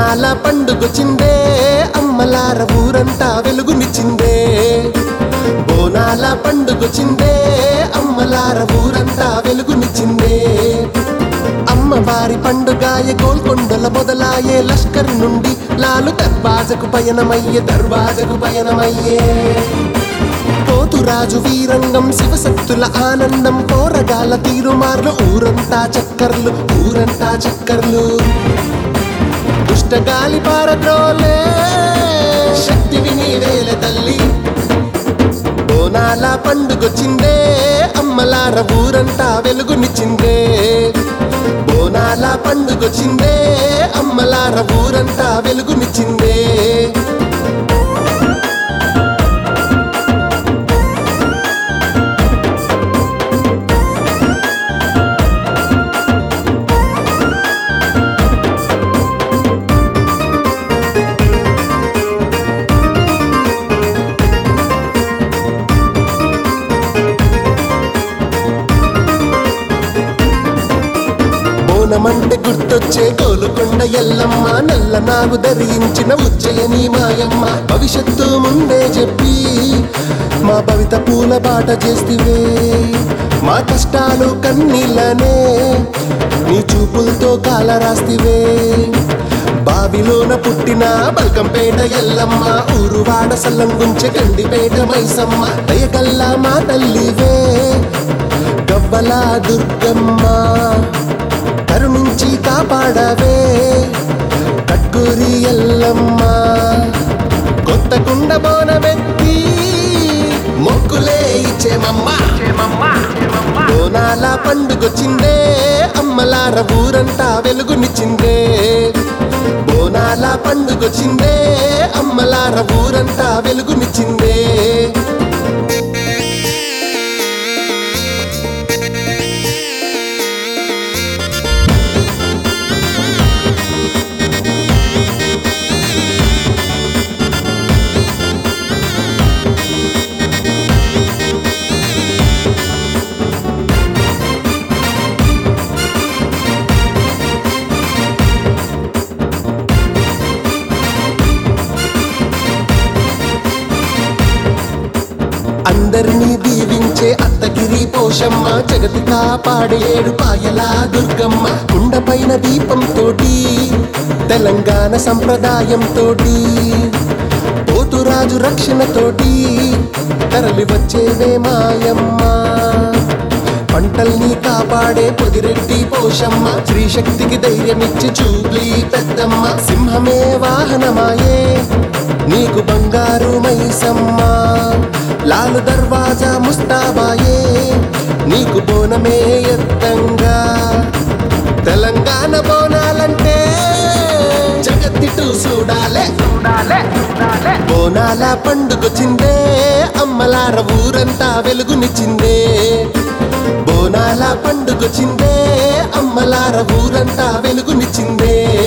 బోనాల పండుగొచ్చిందే అమ్మలార ఊరంతా వెలుగునిచ్చిందే బోనాల పండుగొచ్చిందే అమ్మలార ఊరంతా వెలుగునిచ్చిందే అమ్మవారి పండుగాయ గోల్కొండల మొదలాయే లష్కర్ నుండి లాలు దర్వాజకు పయనమయ్యే దర్వాజకు పయనమయ్యే పోతురాజు వీరంగం శివశక్తుల ఆనందం పోరగాల తీరుమార్లు ఊరంతా చక్కర్లు ఊరంతా చక్కర్లు దుష్టగాలి పారద్రోలే శక్తివి నీవేల తల్లి బోనాల పండుగొచ్చిందే అమ్మలార ఊరంతా వెలుగునిచ్చిందే బోనాల పండుగొచ్చిందే అమ్మలార ఊరంతా వెలుగునిచ్చిందే బోనమంటే గుర్తొచ్చే గోలుకొండ ఎల్లమ్మ నల్ల నాగు ధరించిన ఉజ్జయని మాయమ్మ భవిష్యత్తు ముందే చెప్పి మా భవిత పూల బాట చేస్తివే మా కష్టాలు కన్నీళ్ళనే నీ చూపులతో కాల రాస్తివే బావిలోన పుట్టిన బల్కంపేట ఎల్లమ్మ ఊరువాడ సల్లంగుంచె కండిపేట మైసమ్మ దయగల్లా మా తల్లివే గవ్వల దుర్గమ్మ కరుణించి కాపాడవే కట్కూరి ఎల్లమ్మ కొత్త కుండ బోనమెత్తి మొక్కులే ఇచ్చేమమ్మ బోనాల పండుగొచ్చిందే అమ్మలార ఊరంతా వెలుగునిచ్చిందే బోనాల పండుగొచ్చిందే అమ్మలార ఊరంతా వెలుగునిచ్చిందే అందరినీ దీవించే అత్తగిరి పోషమ్మ జగతి కాపాడే ఏడు పాయల దుర్గమ్మ కుండపైన దీపం తోటి తెలంగాణ సంప్రదాయం తోటి పోతురాజు రక్షణ తోటి తరలి వచ్చేవే మాయమ్మ పంటల్ని కాపాడే పొదిరెడ్డి పోషమ్మ శ్రీశక్తికి ధైర్యమిచ్చి చూబ్లీ పెద్దమ్మ సింహమే వాహనమాయే నీకు బంగారు మైసమ్మ లాలు దర్వాజా ముస్తాబాయే నీకు బోనమే ఎత్తంగా తెలంగాణ బోనాలంటే జగత్తిటు చూడాలే బోనాల పండుగొచ్చిందే అమ్మలార ఊరంతా వెలుగునిచ్చిందే బోనాల పండుగొచ్చిందే అమ్మలార ఊరంతా వెలుగునిచ్చిందే